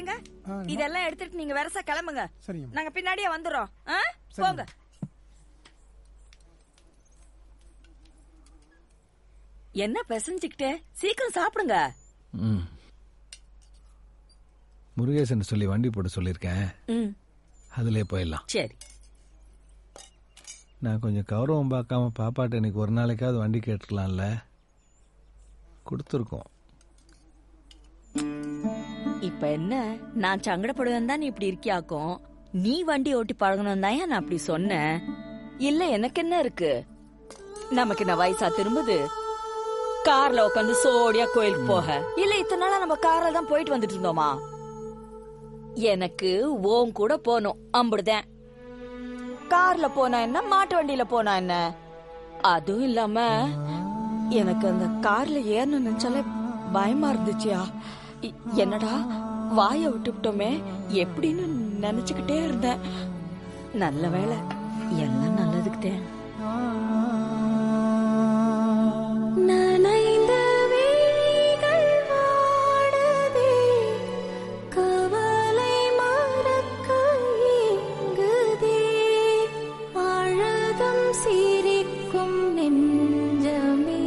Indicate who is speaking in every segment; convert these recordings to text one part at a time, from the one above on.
Speaker 1: பாருங்க
Speaker 2: ஆ, என்ன?
Speaker 1: இதெல்லாம் எடுத்துட்டு நீங்க வெரசா கிளம்புங்க
Speaker 2: சரிங்கம்மா.
Speaker 1: நாங்க பின்னாடியே வந்துடுறோம் ஆ?
Speaker 2: சரிம்மா.
Speaker 1: போங்க என்ன பிசைஞ்சுக்கிட்டே சீக்கிரம் சாப்பிடுங்க
Speaker 3: ம் முருகேசன் சொல்லி வண்டி போட சொல்லியிருக்கேன்
Speaker 1: ம்
Speaker 3: அதிலே போயிடலாம்
Speaker 1: சரி
Speaker 3: நான் கொஞ்சம் கௌரவம் பார்க்காம பாப்பாட்ட இன்னைக்கு ஒரு நாளைக்காவது வண்டி கேட்டுக்கலாம்ல கொடுத்துருக்கோம்
Speaker 1: இப்ப என்ன நான் சங்கடப்படுவேன் தான் நீ இப்படி இருக்கியாக்கும் நீ வண்டி ஓட்டி பழகணும் தான் நான் அப்படி சொன்னேன் இல்ல எனக்கு என்ன இருக்கு நமக்கு என்ன வயசா திரும்புது கார்ல உட்காந்து சோடியா கோயிலுக்கு போக இல்ல இத்தனை நாளா நம்ம கார்ல தான் போயிட்டு வந்துட்டு இருந்தோமா எனக்கு ஓன் கூட போகணும் அம்புடுதேன் கார்ல போனா என்ன மாட்டு வண்டியில போனா என்ன அதுவும் இல்லாம எனக்கு அந்த கார்ல ஏறணும் நினைச்சாலே பயமா இருந்துச்சியா இ- என்னடா வாய விட்டுவிட்டோமே எப்படின்னு நினைச்சுக்கிட்டே இருந்தேன் நல்ல வேளை எல்லாம் நல்லதுக்குதே
Speaker 4: நனைந்த விழிகள் வாடுதே கவலை மறக்க ஏங்குதே அழகும் சிரிக்கும் நெஞ்சமே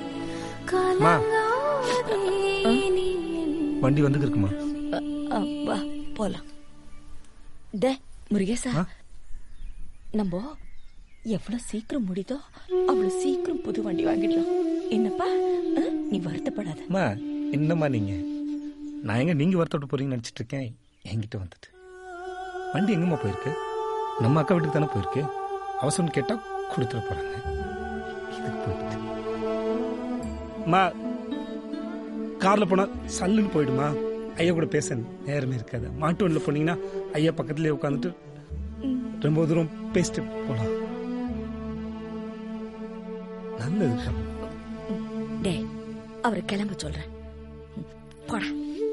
Speaker 4: கலங்காதே நீ என்
Speaker 5: வண்டி வந்து இருக்குமா
Speaker 1: அ, வா போலாம் டே முருகேசா நம்ம எவ்வளவு சீக்கிரம் முடியுதோ அவ்வளவு சீக்கிரம் புது வண்டி வாங்கிடலாம் என்னப்பா அ, நீ வருத்தப்படாத
Speaker 5: அம்மா என்னம்மா நீங்க நான் எங்க நீங்க வருத்தப்பட்டு போறீங்கன்னு நினைச்சிட்டு இருக்கேன் என்கிட்ட வந்துட்டு வண்டி எங்கம்மா போயிருக்கு நம்ம அக்கா வீட்டுக்கு தானே போயிருக்கு அவசரம் கேட்டா கொடுத்துட போறாங்க இதுக்கு போயிட்டு அம்மா கார்ல போனா சல்லுன்னு போயிடுமா ஐயா கூட பேச நேரமே இருக்காது மாட்டு வண்டியில் போனீங்கன்னா ஐயா பக்கத்துலயே உட்காந்துட்டு ரொம்ப தூரம் பேசிட்டு போலாம் நல்லது
Speaker 1: டே அவரை கிளம்ப சொல்றேன் ம், போடா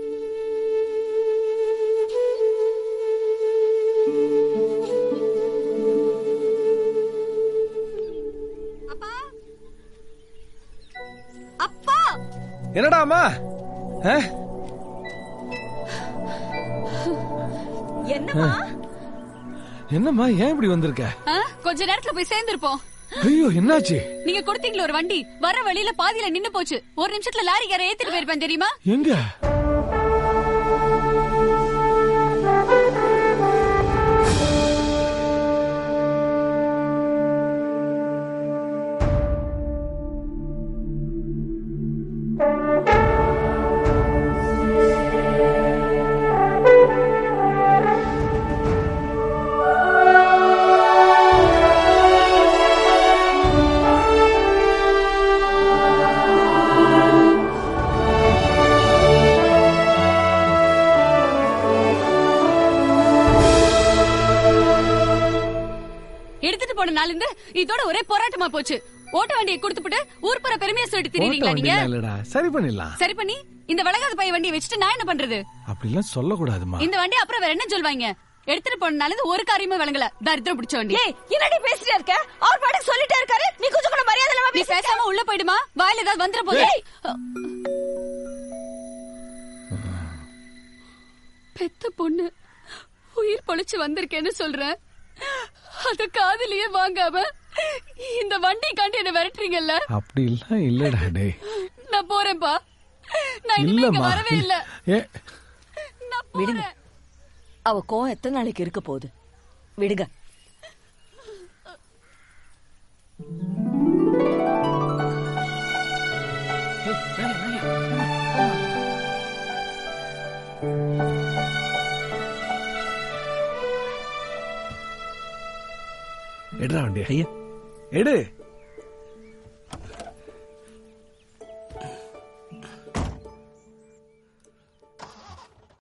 Speaker 4: அப்பா
Speaker 3: என்னடா அம்மா ஆ?
Speaker 1: என்னம்மா
Speaker 3: என்னம்மா ஏன் இப்படி வந்திருக்க
Speaker 6: ஆ, கொஞ்ச நேரத்துல போய் சேர்ந்திருப்போம்
Speaker 3: ஐயோ என்னாச்சு
Speaker 6: நீங்க கொடுத்தீங்களா ஒரு வண்டி வர வழியில பாதியில நின்னு போச்சு ஒரு நிமிஷத்துல லாரிக்கார ஏத்திட்டு போயிருப்பேன் தெரியுமா
Speaker 3: எங்க
Speaker 6: எடுத்துட்டு போன நாள் இருந்து இதோட ஒரே போராட்டமா போச்சு ஓட்ட வண்டியை கொடுத்துட்டு ஊர் புற பெருமையா சொல்லிட்டு திரிவீங்களா நீங்க
Speaker 3: வண்டிலாம் இல்லடா சரி பண்ணிடலாம்
Speaker 6: சரி பண்ணி இந்த வளகாத பைய வண்டியை வச்சுட்டு நான் என்ன பண்றது
Speaker 3: அப்படிலாம் சொல்லக்கூடாதுமா
Speaker 6: இந்த வண்டி அப்புறம் வேற என்ன சொல்வாங்க எடுத்துட்டு போன நாள் இருந்து ஒரு காரியமும் விளங்கல தரித்திரம் பிடிச்ச வண்டி
Speaker 1: ஏய் என்னடி பேசிட்டே இருக்க அவர் பாட்டுக்கு சொல்லிட்டே இருக்காரு நீ கொஞ்சம் கூட மரியாதை இல்லாம
Speaker 6: நீ
Speaker 1: பேசிட்ட.
Speaker 6: பேசாம உள்ள போயிடுமா வாயில ஏதாவது வந்துட போகுது
Speaker 1: ஏய்.
Speaker 6: பெத்த பொண்ணு உயிர் பொழைச்சு வந்திருக்கேன்னு சொல்றேன் அத காதுலயே வாங்காம இந்த வண்டி காண்டி என்ன விரட்டுறீங்கல்ல
Speaker 3: அப்படிலாம் இல்லடா டேய்
Speaker 6: நான் போறேன்பா நான் இனிமே இங்க
Speaker 3: இல்லம்மா
Speaker 6: வரவே இல்ல
Speaker 3: ஏ
Speaker 6: நான்
Speaker 1: விடுங்க
Speaker 6: போறேன்
Speaker 1: அவ கோவம் எத்தனை நாளைக்கு இருக்க போகுது விடுங்க
Speaker 3: எடுறா வண்டி
Speaker 5: ஐயா
Speaker 3: எடு